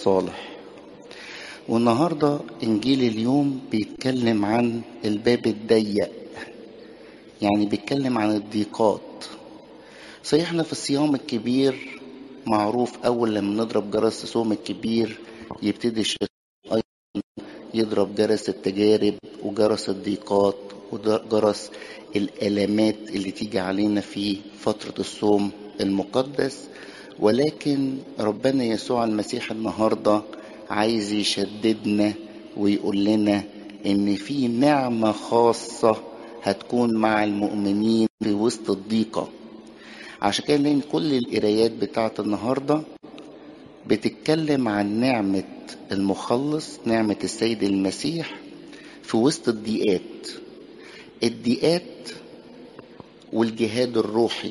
الصالح والنهاردة إنجيل اليوم بيتكلم عن الباب الضيق يعني بيتكلم عن الضيقات صحيح احنا في الصيام الكبير معروف أول لما نضرب جرس الصوم الكبير يبتدي الشيطان أيضا يضرب جرس التجارب وجرس الضيقات وجرس الألمات اللي تيجي علينا في فترة الصوم المقدس ولكن ربنا يسوع المسيح النهارده عايز يشددنا ويقول لنا ان في نعمه خاصه هتكون مع المؤمنين في وسط الضيقه عشان كده لان كل القرايات بتاعت النهارده بتتكلم عن نعمه المخلص نعمه السيد المسيح في وسط الضيقات الضيقات والجهاد الروحي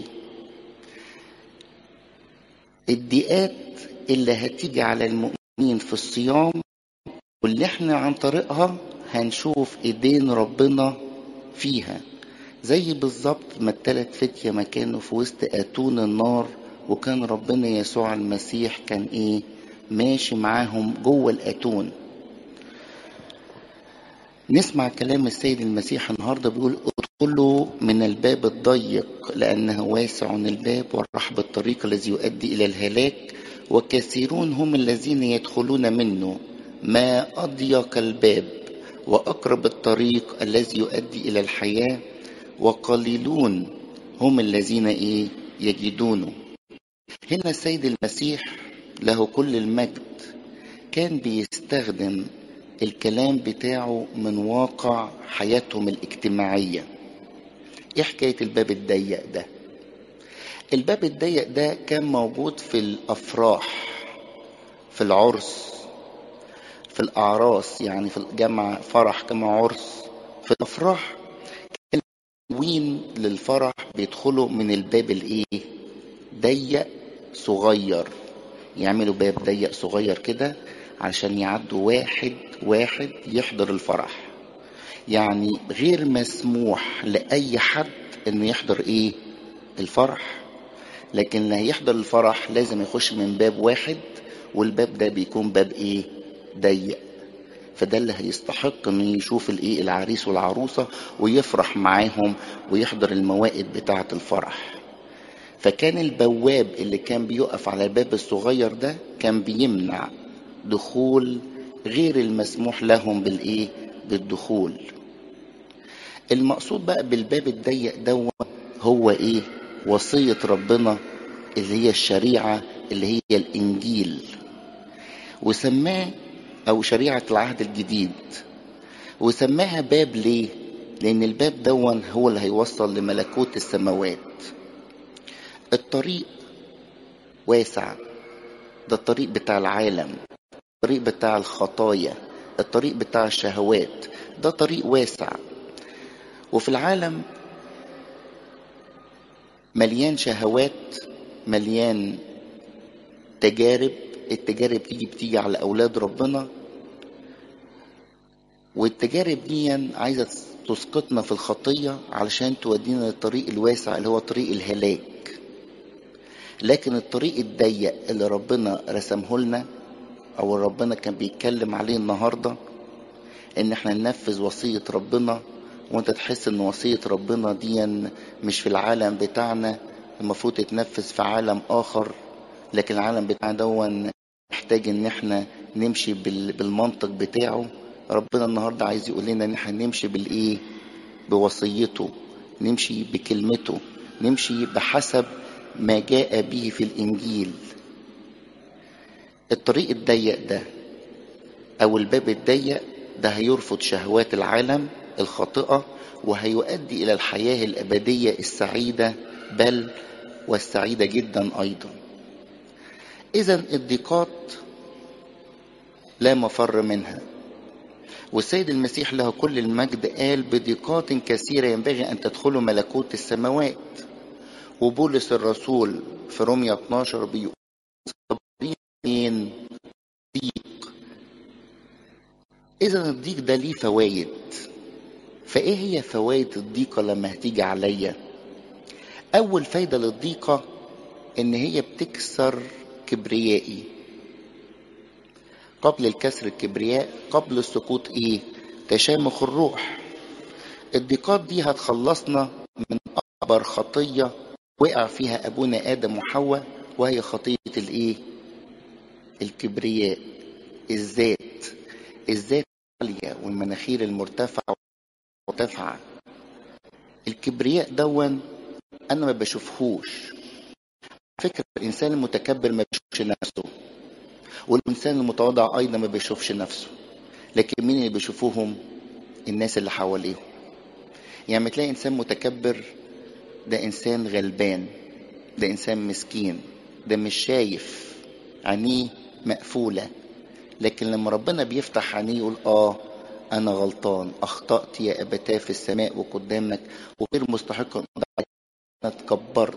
الضيقات اللي هتيجي على المؤمنين في الصيام واللي احنا عن طريقها هنشوف ايدين ربنا فيها زي بالظبط ما التلات فتية ما كانوا في وسط اتون النار وكان ربنا يسوع المسيح كان ايه ماشي معاهم جوه الاتون نسمع كلام السيد المسيح النهارده بيقول ادخلوا من الباب الضيق لانه واسع الباب والرحب الطريق الذي يؤدي الى الهلاك وكثيرون هم الذين يدخلون منه ما اضيق الباب واقرب الطريق الذي يؤدي الى الحياه وقليلون هم الذين ايه يجدونه هنا السيد المسيح له كل المجد كان بيستخدم الكلام بتاعه من واقع حياتهم الاجتماعيه ايه حكايه الباب الضيق ده الباب الضيق ده كان موجود في الافراح في العرس في الاعراس يعني في الجمع فرح كما عرس في الافراح وين للفرح بيدخلوا من الباب الايه ضيق صغير يعملوا باب ضيق صغير كده عشان يعدوا واحد واحد يحضر الفرح يعني غير مسموح لأي حد انه يحضر ايه الفرح لكن اللي هيحضر الفرح لازم يخش من باب واحد والباب ده بيكون باب ايه ضيق فده اللي هيستحق انه يشوف الايه العريس والعروسه ويفرح معاهم ويحضر الموائد بتاعه الفرح فكان البواب اللي كان بيقف على الباب الصغير ده كان بيمنع دخول غير المسموح لهم بالايه بالدخول المقصود بقى بالباب الضيق ده هو ايه وصية ربنا اللي هي الشريعة اللي هي الإنجيل وسماه أو شريعة العهد الجديد وسماها باب ليه؟ لأن الباب دون هو اللي هيوصل لملكوت السماوات الطريق واسع ده الطريق بتاع العالم الطريق بتاع الخطايا الطريق بتاع الشهوات ده طريق واسع وفي العالم مليان شهوات مليان تجارب التجارب تيجي بتيجي على اولاد ربنا والتجارب دي عايزه تسقطنا في الخطيه علشان تودينا للطريق الواسع اللي هو طريق الهلاك لكن الطريق الضيق اللي ربنا رسمه لنا او ربنا كان بيتكلم عليه النهارده ان احنا ننفذ وصيه ربنا وانت تحس ان وصيه ربنا دي مش في العالم بتاعنا المفروض تتنفذ في عالم اخر لكن العالم بتاعنا دون محتاج ان احنا نمشي بالمنطق بتاعه ربنا النهارده عايز يقول لنا ان احنا نمشي بالايه بوصيته نمشي بكلمته نمشي بحسب ما جاء به في الانجيل الطريق الضيق ده او الباب الضيق ده هيرفض شهوات العالم الخاطئه وهيؤدي الى الحياه الابديه السعيده بل والسعيده جدا ايضا اذا الضيقات لا مفر منها والسيد المسيح له كل المجد قال بضيقات كثيره ينبغي ان تدخلوا ملكوت السماوات وبولس الرسول في روميا 12 بيقول صابرين ضيق اذا الضيق ده ليه فوايد فايه هي فوائد الضيقه لما هتيجي عليا اول فايده للضيقه ان هي بتكسر كبريائي قبل الكسر الكبرياء قبل السقوط ايه تشامخ الروح الضيقات دي هتخلصنا من اكبر خطيه وقع فيها ابونا ادم وحواء وهي خطيه الايه الكبرياء الذات الذات العاليه والمناخير المرتفعه مرتفعه الكبرياء دون انا ما بشوفهوش فكرة الإنسان المتكبر ما بيشوفش نفسه والإنسان المتواضع أيضا ما بيشوفش نفسه لكن مين اللي بيشوفوهم الناس اللي حواليهم يعني تلاقي إنسان متكبر ده إنسان غلبان ده إنسان مسكين ده مش شايف عينيه مقفولة لكن لما ربنا بيفتح عينيه يقول آه أنا غلطان أخطأت يا أبتاه في السماء وقدامك وغير مستحق أن أنا اتكبرت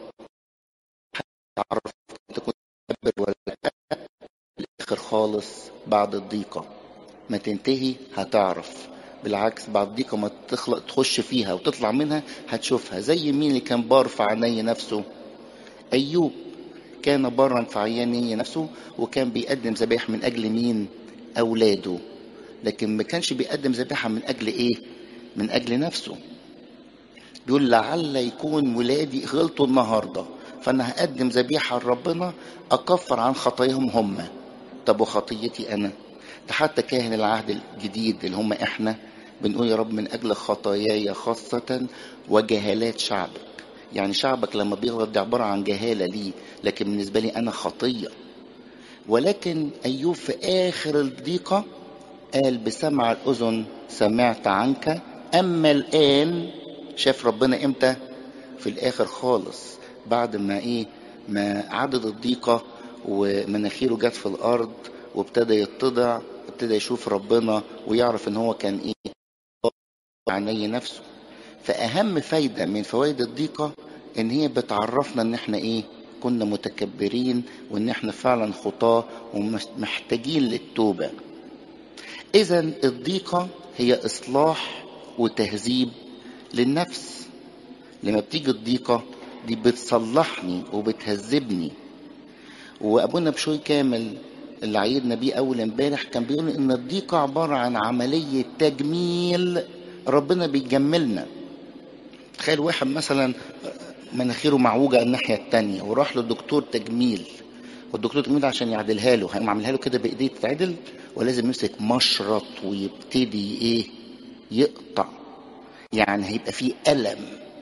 تعرف تكون متكبر ولا لا الاخر خالص بعد الضيقة ما تنتهي هتعرف بالعكس بعد الضيقة ما تخلق تخش فيها وتطلع منها هتشوفها زي مين اللي كان بار في عيني نفسه أيوب كان برا في عيني نفسه وكان بيقدم ذبائح من أجل مين أولاده لكن ما كانش بيقدم ذبيحة من أجل إيه من أجل نفسه بيقول لعل يكون ولادي غلطوا النهارده فانا هقدم ذبيحه لربنا اكفر عن خطاياهم هم طب وخطيتي انا ده حتى كاهن العهد الجديد اللي هم احنا بنقول يا رب من اجل خطاياي خاصه وجهالات شعبك يعني شعبك لما بيغلط دي عباره عن جهاله ليه لكن بالنسبه لي انا خطيه ولكن ايوب في اخر الضيقه قال بسمع الاذن سمعت عنك اما الان شاف ربنا امتى في الاخر خالص بعد ما ايه ما عدد الضيقه ومناخيره جت في الارض وابتدى يتضع ابتدى يشوف ربنا ويعرف ان هو كان ايه عيني نفسه فاهم فايده من فوائد الضيقه ان هي بتعرفنا ان احنا ايه كنا متكبرين وان احنا فعلا خطاه ومحتاجين للتوبه اذا الضيقه هي اصلاح وتهذيب للنفس لما بتيجي الضيقه دي بتصلحني وبتهذبني وابونا بشوي كامل اللي عيدنا بيه اول امبارح كان بيقول ان الضيقه عباره عن عمليه تجميل ربنا بيجملنا تخيل واحد مثلا مناخيره معوجه الناحيه التانية وراح للدكتور تجميل والدكتور تجميل عشان يعدلها له هيقوم عاملها له كده بايديه تتعدل ولازم يمسك مشرط ويبتدي ايه يقطع يعني هيبقى فيه الم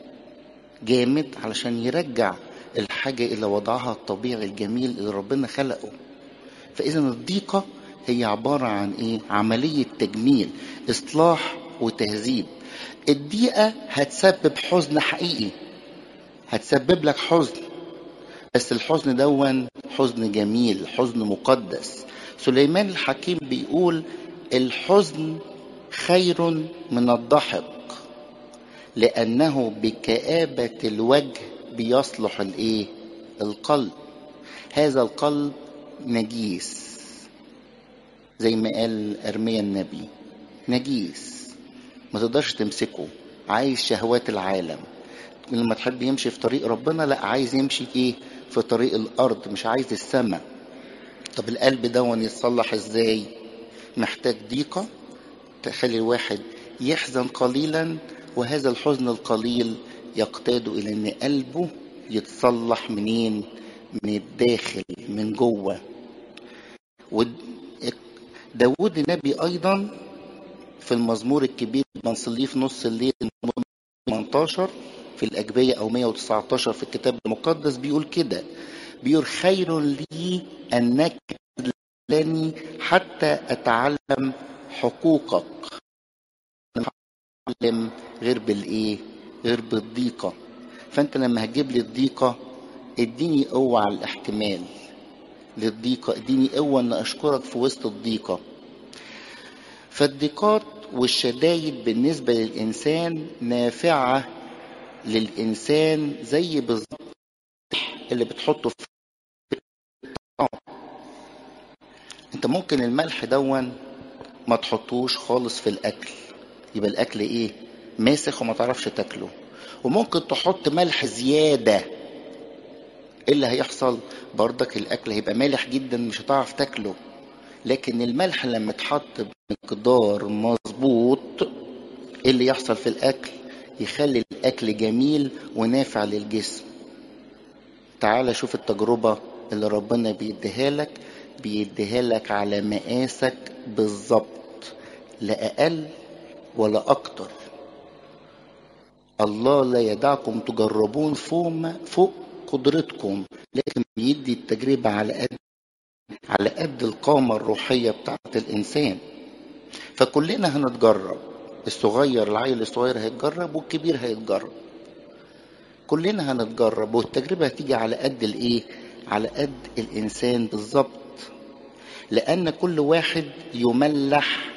جامد علشان يرجع الحاجة إلى وضعها الطبيعي الجميل اللي ربنا خلقه فإذا الضيقة هي عبارة عن إيه؟ عملية تجميل إصلاح وتهذيب الضيقة هتسبب حزن حقيقي هتسبب لك حزن بس الحزن دون حزن جميل حزن مقدس سليمان الحكيم بيقول الحزن خير من الضحك لأنه بكآبة الوجه بيصلح الإيه؟ القلب هذا القلب نجيس زي ما قال أرميا النبي نجيس ما تقدرش تمسكه عايز شهوات العالم لما تحب يمشي في طريق ربنا لا عايز يمشي ايه في طريق الارض مش عايز السماء طب القلب دون يتصلح ازاي محتاج ضيقه تخلي الواحد يحزن قليلا وهذا الحزن القليل يقتاد الى ان قلبه يتصلح منين من الداخل من جوه داود النبي ايضا في المزمور الكبير بنصليه في نص الليل 18 في الأجبية أو 119 في الكتاب المقدس بيقول كده بيقول خير لي أنك لني حتى أتعلم حقوقك أتعلم غير بالإيه غير بالضيقة فأنت لما هتجيب لي الضيقة اديني قوة على الاحتمال للضيقة اديني قوة أن أشكرك في وسط الضيقة فالضيقات والشدايد بالنسبة للإنسان نافعة للإنسان زي بالظبط اللي بتحطه في انت ممكن الملح دون ما تحطوش خالص في الأكل يبقى الأكل إيه ماسخ وما تعرفش تاكله وممكن تحط ملح زيادة ايه اللي هيحصل بردك الأكل هيبقى مالح جدا مش هتعرف تاكله لكن الملح لما اتحط بمقدار مظبوط ايه اللي يحصل في الاكل يخلي الاكل جميل ونافع للجسم تعال شوف التجربة اللي ربنا بيديها لك بيديها لك على مقاسك بالظبط لا اقل ولا اكتر الله لا يدعكم تجربون فوق فوق قدرتكم لكن بيدي التجربة على قد على قد القامة الروحية بتاعت الإنسان فكلنا هنتجرب الصغير العيل الصغير هيتجرب والكبير هيتجرب كلنا هنتجرب والتجربة هتيجي على قد الإيه على قد الإنسان بالظبط لأن كل واحد يملح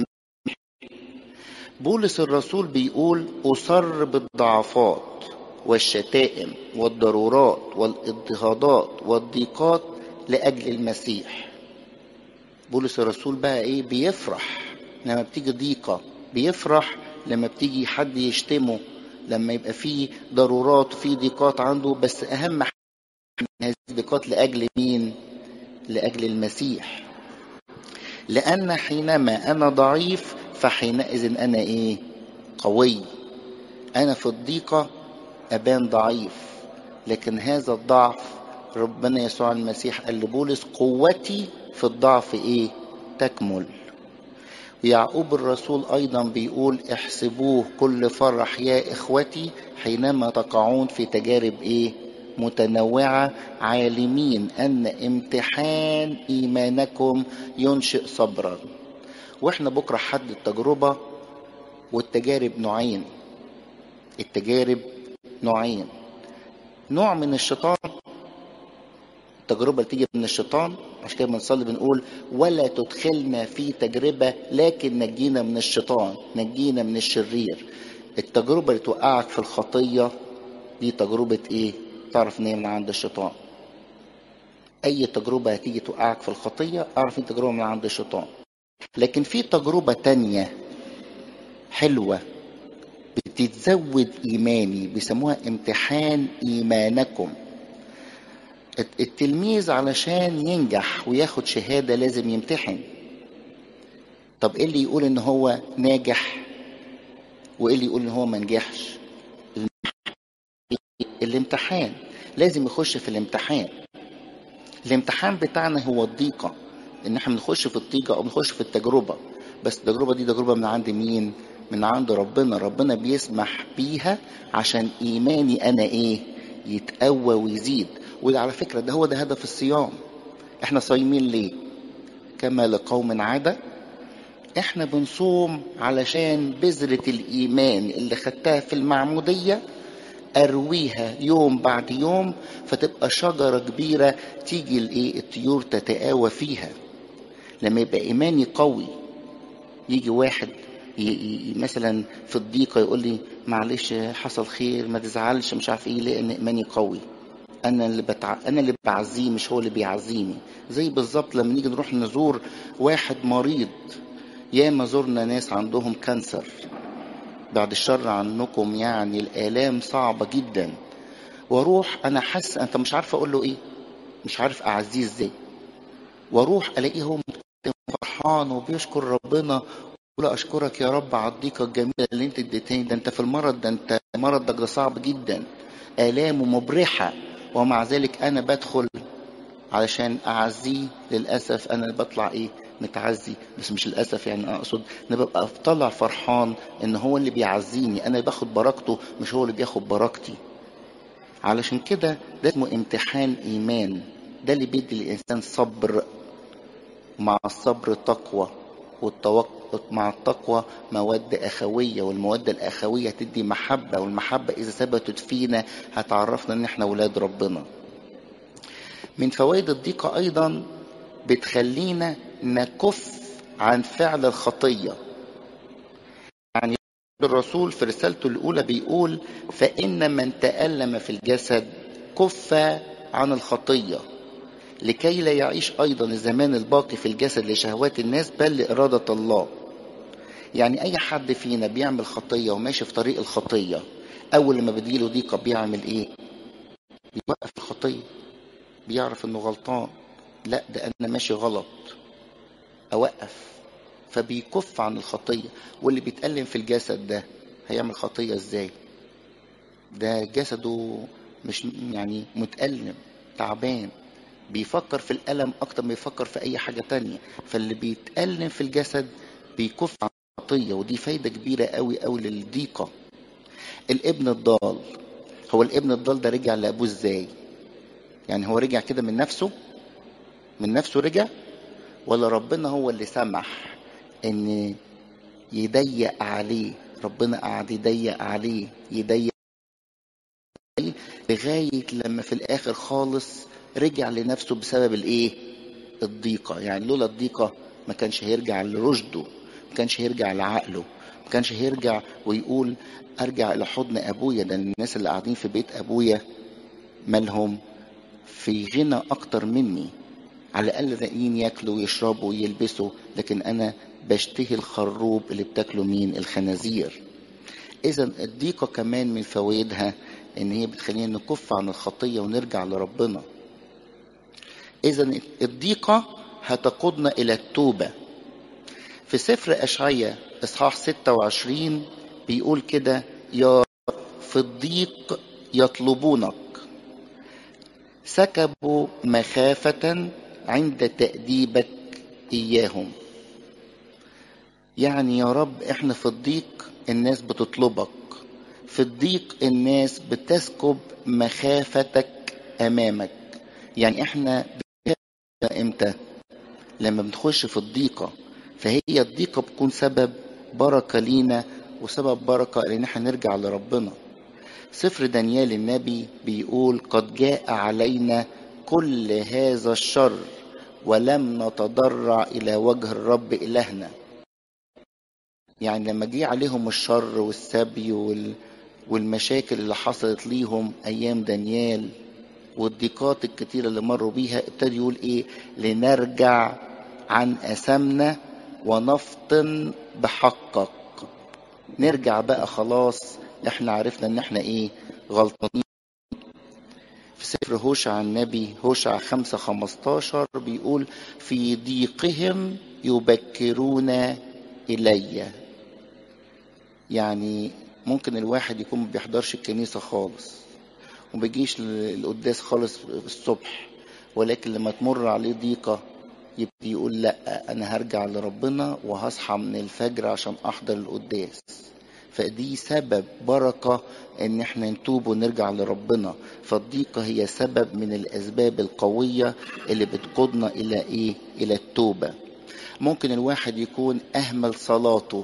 بولس الرسول بيقول أصر بالضعفات والشتائم والضرورات والاضطهادات والضيقات لأجل المسيح بولس الرسول بقى إيه بيفرح لما بتيجي ضيقة بيفرح لما بتيجي حد يشتمه لما يبقى فيه ضرورات وفيه ضيقات عنده بس أهم حاجة هذه الضيقات لأجل مين؟ لأجل المسيح لأن حينما أنا ضعيف فحينئذ أنا إيه؟ قوي أنا في الضيقة أبان ضعيف لكن هذا الضعف ربنا يسوع المسيح قال لبولس قوتي في الضعف إيه؟ تكمل ويعقوب الرسول أيضا بيقول احسبوه كل فرح يا إخوتي حينما تقعون في تجارب إيه؟ متنوعة عالمين أن امتحان إيمانكم ينشئ صبرا وإحنا بكرة حد التجربة والتجارب نوعين التجارب نوعين نوع من الشيطان التجربة اللي تيجي من الشيطان عشان كده بنصلي بنقول ولا تدخلنا في تجربة لكن نجينا من الشيطان نجينا من الشرير التجربة اللي توقعك في الخطية دي تجربة ايه تعرف ان هي من عند الشيطان اي تجربة هتيجي توقعك في الخطية اعرف ان تجربة من عند الشيطان لكن في تجربة تانية حلوة بتزود ايماني بيسموها امتحان ايمانكم التلميذ علشان ينجح وياخد شهادة لازم يمتحن طب ايه اللي يقول ان هو ناجح وايه اللي يقول ان هو ما نجحش الامتحان لازم يخش في الامتحان الامتحان بتاعنا هو الضيقة ان احنا بنخش في الضيقة او بنخش في التجربة بس التجربة دي تجربة من عند مين من عند ربنا ربنا بيسمح بيها عشان ايماني انا ايه يتقوى ويزيد وده على فكرة ده هو ده هدف الصيام احنا صايمين ليه كما لقوم عادة احنا بنصوم علشان بذرة الايمان اللي خدتها في المعمودية ارويها يوم بعد يوم فتبقى شجرة كبيرة تيجي الايه الطيور تتقاوى فيها لما يبقى ايماني قوي يجي واحد ي- ي- مثلا في الضيقة يقول لي معلش حصل خير ما تزعلش مش عارف ايه لان ايماني قوي انا اللي بتع... انا اللي بعزيه مش هو اللي بيعزيني زي بالظبط لما نيجي نروح نزور واحد مريض ياما زرنا ناس عندهم كانسر بعد الشر عنكم يعني الالام صعبه جدا واروح انا حاسس انت مش عارف اقول له ايه مش عارف اعزيه ازاي واروح الاقيه هو فرحان وبيشكر ربنا يقول اشكرك يا رب على الضيقه الجميله اللي انت اديتني ده انت في المرض ده انت مرضك ده صعب جدا الامه مبرحه ومع ذلك انا بدخل علشان اعزيه للاسف انا بطلع ايه متعزي بس مش للاسف يعني اقصد ان ببقى طالع فرحان ان هو اللي بيعزيني انا باخد بركته مش هو اللي بياخد بركتي علشان كده ده اسمه امتحان ايمان ده اللي بيدي الانسان صبر مع الصبر تقوى والتوقف مع التقوى مودة أخوية والمودة الأخوية تدي محبة والمحبة إذا ثبتت فينا هتعرفنا إن إحنا ولاد ربنا من فوائد الضيقة أيضا بتخلينا نكف عن فعل الخطية يعني الرسول في رسالته الأولى بيقول فإن من تألم في الجسد كف عن الخطية لكي لا يعيش أيضا الزمان الباقي في الجسد لشهوات الناس بل لإرادة الله يعني أي حد فينا بيعمل خطية وماشي في طريق الخطية أول لما بتجيله ضيقة بيعمل إيه؟ بيوقف الخطية بيعرف إنه غلطان لا ده أنا ماشي غلط اوقف فبيكف عن الخطيه واللي بيتألم في الجسد ده هيعمل خطيه ازاي ده جسده مش يعني متألم تعبان بيفكر في الألم أكتر ما يفكر في أي حاجة تانية فاللي بيتألم في الجسد بيكف عن الخطية ودي فايدة كبيرة قوي قوي للضيقة الابن الضال هو الابن الضال ده رجع لأبوه ازاي يعني هو رجع كده من نفسه من نفسه رجع ولا ربنا هو اللي سمح ان يضيق عليه ربنا قعد يضيق عليه يضيق عليه لغاية لما في الآخر خالص رجع لنفسه بسبب الايه الضيقة يعني لولا الضيقة ما كانش هيرجع لرشده ما كانش هيرجع لعقله ما كانش هيرجع ويقول ارجع الى حضن ابويا ده الناس اللي قاعدين في بيت ابويا مالهم في غنى اكتر مني على الاقل لاقيين ياكلوا ويشربوا ويلبسوا لكن انا بشتهي الخروب اللي بتاكله مين الخنازير اذا الضيقه كمان من فوائدها ان هي بتخلينا نكف عن الخطيه ونرجع لربنا اذا الضيقه هتقودنا الى التوبه في سفر اشعياء اصحاح 26 بيقول كده يا في الضيق يطلبونك سكبوا مخافة عند تأديبك إياهم يعني يا رب احنا في الضيق الناس بتطلبك في الضيق الناس بتسكب مخافتك أمامك يعني احنا امتى لما بنخش في الضيقة فهي الضيقة بتكون سبب بركة لينا وسبب بركة ان احنا نرجع لربنا سفر دانيال النبي بيقول قد جاء علينا كل هذا الشر ولم نتضرع الى وجه الرب الهنا يعني لما جه عليهم الشر والسبي وال... والمشاكل اللي حصلت ليهم ايام دانيال والضيقات الكتيرة اللي مروا بيها ابتدى يقول ايه لنرجع عن أثمنا ونفطن بحقك نرجع بقى خلاص احنا عرفنا ان احنا ايه غلطانين في سفر هوشع النبي هوشع خمسة خمستاشر بيقول في ضيقهم يبكرون إلي يعني ممكن الواحد يكون ما بيحضرش الكنيسة خالص وما بيجيش القداس خالص الصبح ولكن لما تمر عليه ضيقة يبتدي يقول لا أنا هرجع لربنا وهصحى من الفجر عشان أحضر القداس فدي سبب بركة ان احنا نتوب ونرجع لربنا فالضيقة هي سبب من الاسباب القوية اللي بتقودنا الى ايه الى التوبة ممكن الواحد يكون اهمل صلاته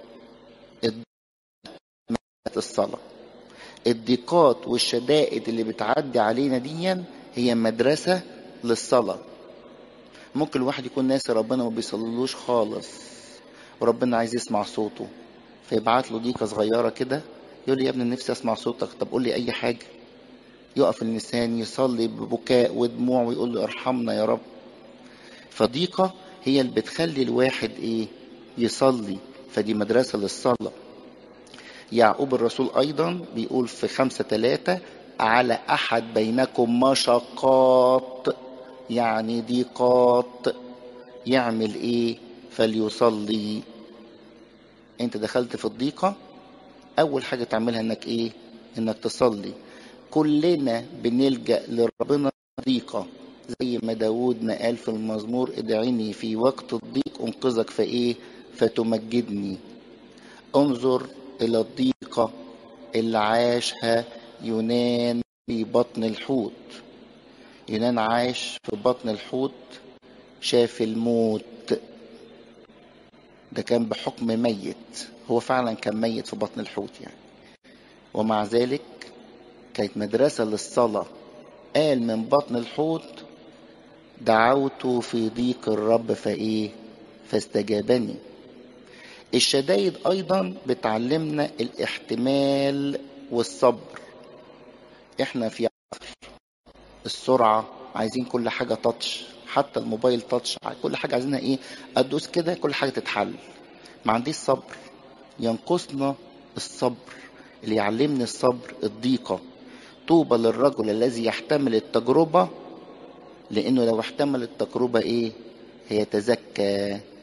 الصلاة الضيقات والشدائد اللي بتعدي علينا ديا هي مدرسة للصلاة ممكن الواحد يكون ناسي ربنا ما بيصليلوش خالص وربنا عايز يسمع صوته فيبعت له ضيقة صغيرة كده يقول لي يا ابني نفسي اسمع صوتك طب قول لي اي حاجة يقف اللسان يصلي ببكاء ودموع ويقول له ارحمنا يا رب فضيقة هي اللي بتخلي الواحد ايه يصلي فدي مدرسة للصلاة يعقوب الرسول ايضا بيقول في خمسة ثلاثة على احد بينكم مشقات يعني ضيقات يعمل ايه فليصلي انت دخلت في الضيقة اول حاجة تعملها انك ايه انك تصلي كلنا بنلجأ لربنا ضيقة زي ما داود ما قال في المزمور ادعيني في وقت الضيق انقذك فايه فتمجدني انظر الى الضيقة اللي عاشها يونان في بطن الحوت يونان عاش في بطن الحوت شاف الموت ده كان بحكم ميت هو فعلا كان ميت في بطن الحوت يعني ومع ذلك كانت مدرسة للصلاة قال من بطن الحوت دعوت في ضيق الرب فايه فاستجابني الشدايد ايضا بتعلمنا الاحتمال والصبر احنا في السرعة عايزين كل حاجة تاتش حتى الموبايل تاتش كل حاجة عايزينها ايه ادوس كده كل حاجة تتحل ما عنديش صبر ينقصنا الصبر اللي يعلمني الصبر الضيقة طوبى للرجل الذي يحتمل التجربة لانه لو احتمل التجربة ايه هيتزكى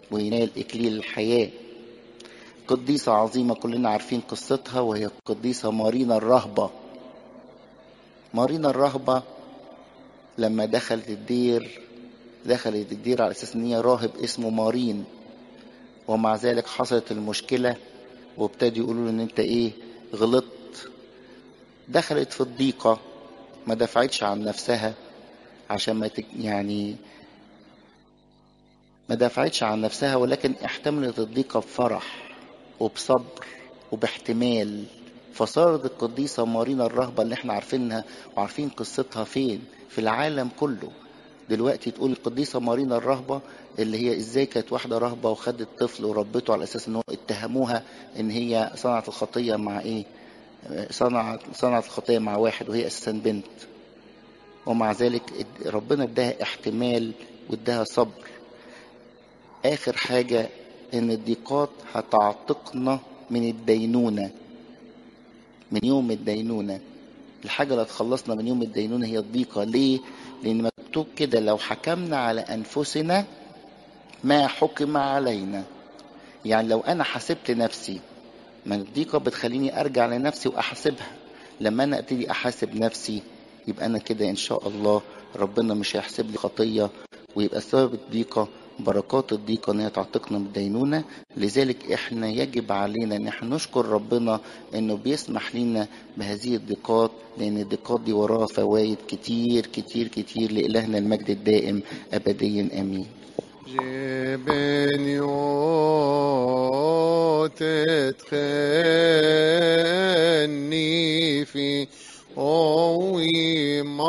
وينال إكليل الحياة قديسة عظيمة كلنا عارفين قصتها وهي القديسة مارينا الرهبة مارينا الرهبة لما دخلت الدير دخلت الدير على أساس إن هي راهب اسمه مارين ومع ذلك حصلت المشكلة وابتدوا يقولوا له إن أنت إيه غلطت دخلت في الضيقة ما دفعتش عن نفسها عشان ما تك يعني ما دفعتش عن نفسها ولكن احتملت الضيقة بفرح وبصبر وباحتمال فصارت القديسة مارينا الرهبة اللي احنا عارفينها وعارفين قصتها فين في العالم كله دلوقتي تقول القديسة مارينا الرهبة اللي هي ازاي كانت واحدة رهبة وخدت طفل وربته على اساس ان هو اتهموها ان هي صنعت الخطية مع ايه صنعت صنعت الخطية مع واحد وهي اساسا بنت ومع ذلك ربنا اداها احتمال واداها صبر اخر حاجة ان الضيقات هتعتقنا من الدينونة من يوم الدينونة الحاجة اللي هتخلصنا من يوم الدينونة هي الضيقة ليه؟ لأن مكتوب كده لو حكمنا على أنفسنا ما حكم علينا يعني لو أنا حسبت نفسي ما الضيقة بتخليني أرجع لنفسي وأحاسبها لما أنا أبتدي أحاسب نفسي يبقى أنا كده إن شاء الله ربنا مش هيحسب لي خطية ويبقى سبب الضيقة بركات الضيقة ان هي تعتقنا من الدينونة لذلك احنا يجب علينا ان احنا نشكر ربنا انه بيسمح لنا بهذه الضيقات لان الضيقات دي وراها فوائد كتير كتير كتير لإلهنا المجد الدائم ابديا امين جبنيوت تخني في أوي